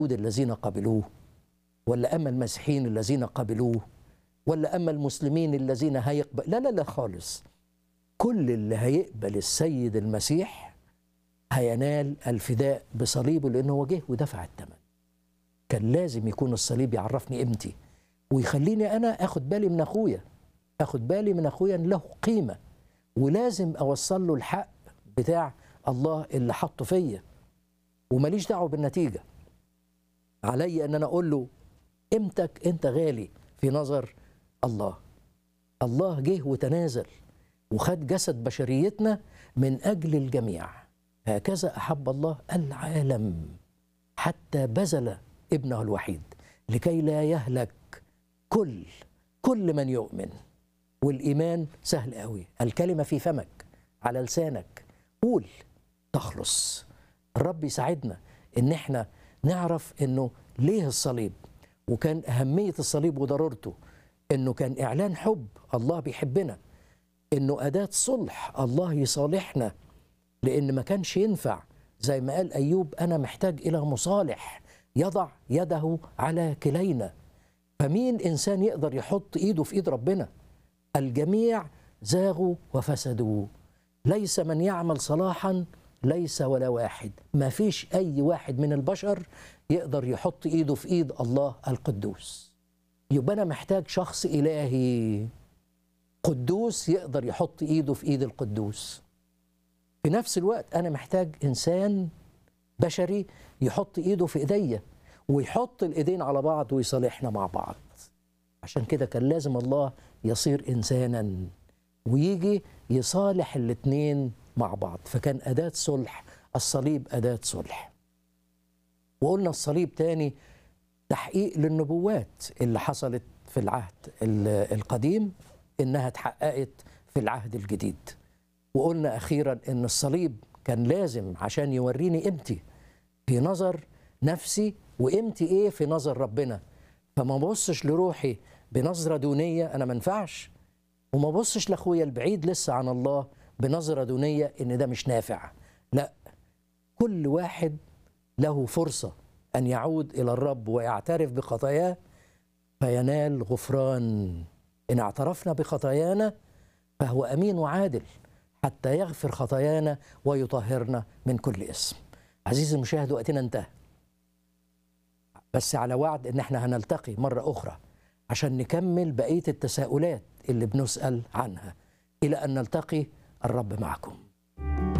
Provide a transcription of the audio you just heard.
اليهود الذين قبلوه ولا أما المسيحيين الذين قبلوه ولا أما المسلمين الذين هيقبل لا لا لا خالص كل اللي هيقبل السيد المسيح هينال الفداء بصليبه لأنه هو جه ودفع الثمن كان لازم يكون الصليب يعرفني قيمتي ويخليني أنا أخد بالي من أخويا أخد بالي من أخويا إن له قيمة ولازم أوصل له الحق بتاع الله اللي حطه فيا وماليش دعوة بالنتيجة علي أن أنا أقول له قيمتك أنت غالي في نظر الله الله جه وتنازل وخد جسد بشريتنا من أجل الجميع هكذا أحب الله العالم حتى بذل ابنه الوحيد لكي لا يهلك كل كل من يؤمن والإيمان سهل قوي الكلمة في فمك على لسانك قول تخلص الرب يساعدنا ان احنا نعرف انه ليه الصليب وكان اهميه الصليب وضرورته انه كان اعلان حب الله بيحبنا انه اداه صلح الله يصالحنا لان ما كانش ينفع زي ما قال ايوب انا محتاج الى مصالح يضع يده على كلينا فمين انسان يقدر يحط ايده في ايد ربنا الجميع زاغوا وفسدوا ليس من يعمل صلاحا ليس ولا واحد ما فيش أي واحد من البشر يقدر يحط إيده في إيد الله القدوس يبقى أنا محتاج شخص إلهي قدوس يقدر يحط إيده في إيد القدوس في نفس الوقت أنا محتاج إنسان بشري يحط إيده في إيديا ويحط الإيدين على بعض ويصالحنا مع بعض عشان كده كان لازم الله يصير إنسانا ويجي يصالح الاتنين مع بعض فكان أداة صلح الصليب أداة صلح وقلنا الصليب تاني تحقيق للنبوات اللي حصلت في العهد القديم إنها اتحققت في العهد الجديد وقلنا أخيرا إن الصليب كان لازم عشان يوريني قيمتي في نظر نفسي وقيمتي إيه في نظر ربنا فما ببصش لروحي بنظرة دونية أنا منفعش وما بصش لاخويا البعيد لسه عن الله بنظره دونيه ان ده مش نافع لا كل واحد له فرصه ان يعود الى الرب ويعترف بخطاياه فينال غفران ان اعترفنا بخطايانا فهو امين وعادل حتى يغفر خطايانا ويطهرنا من كل اسم عزيزي المشاهد وقتنا انتهى بس على وعد ان احنا هنلتقي مره اخرى عشان نكمل بقيه التساؤلات اللي بنسال عنها الى ان نلتقي الرب معكم